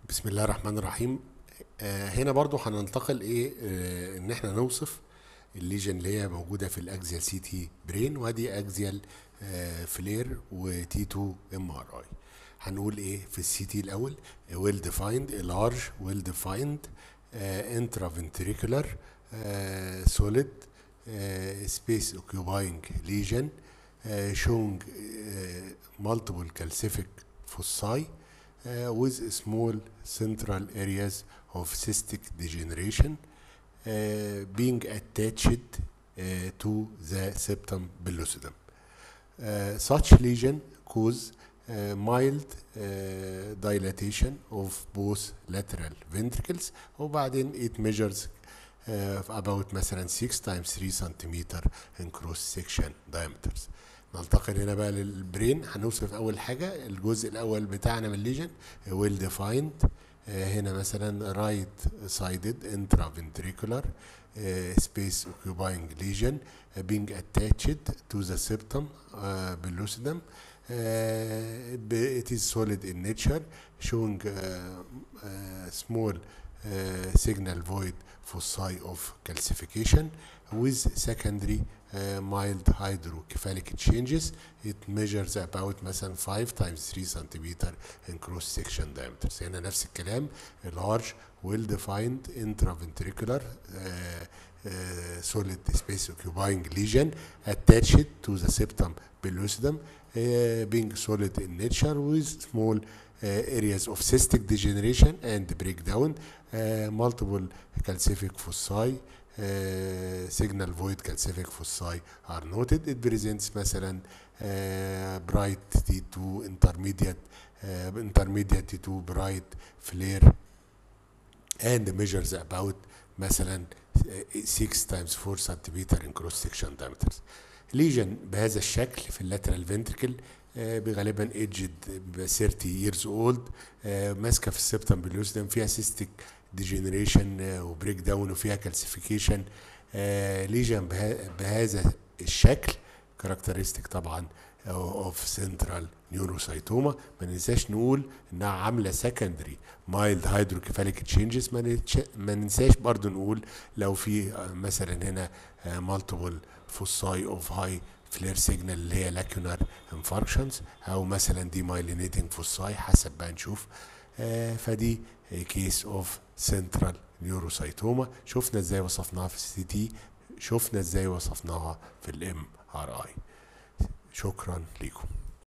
بسم الله الرحمن الرحيم آه هنا برضو هننتقل ايه آه ان احنا نوصف الليجن اللي هي موجوده في الاكزيال سي تي برين وادي اكزيال آه فلير وتي 2 ام ار اي هنقول ايه في السي تي الاول ويل ديفايند لارج ويل ديفايند انترافنتريكولار سوليد سبيس اوكيوباينج ليجن showing uh, multiple calcific foci uh, with small central areas of cystic degeneration uh, being attached uh, to the septum pellucidum. Uh, such lesion cause uh, mild uh, dilatation of both lateral ventricles وبعدين it measures uh, about مثلا 6 times 3 centimeter in cross section diameters. ننتقل هنا بقى للبرين هنوصف اول حاجه الجزء الاول بتاعنا من الليجن ويل ديفايند هنا مثلا رايت سايدد انترافنتريكولار space occupying lesion uh, being attached to the septum uh, pellucidum uh, it is solid in nature showing uh, uh, small uh, signal void foci of calcification with secondary uh, mild hydrocephalic changes. It measures about مثلا 5 times 3 centimeter in cross section diameters. هنا نفس الكلام large well defined intraventricular uh, uh, solid space occupying lesion attached to the septum pellucidum uh, being solid in nature with small uh, areas of cystic degeneration and breakdown, uh, multiple calcific foci, uh, signal void calcific foci are noted. It presents مثلا uh, bright T2 intermediate uh, intermediate T2 bright flare and measures about مثلا 6 times 4 centimeter in cross section diameters. ليجن بهذا الشكل في اللاترال فنتركل غالبا ايدجد 30 years old ماسكه في السبتم بلوزدم فيها سيستيك ديجنريشن وبريك داون وفيها كالسيفيكيشن ليجن بهذا الشكل كاركترستيك طبعا اوف سنترال نيوروسايتوما ما ننساش نقول انها عامله سكندري مايلد هيدروكيفاليك تشينجز ما ننساش برضو نقول لو في مثلا هنا مالتيبل فوساي اوف هاي فلير سيجنال اللي هي لاكيونار انفاركشنز او مثلا دي مايلينيتنج فوساي حسب بقى نشوف آه فدي كيس اوف سنترال نيوروسايتوما شفنا ازاي وصفناها في السي تي شفنا ازاي وصفناها في الام ار اي شكرا لكم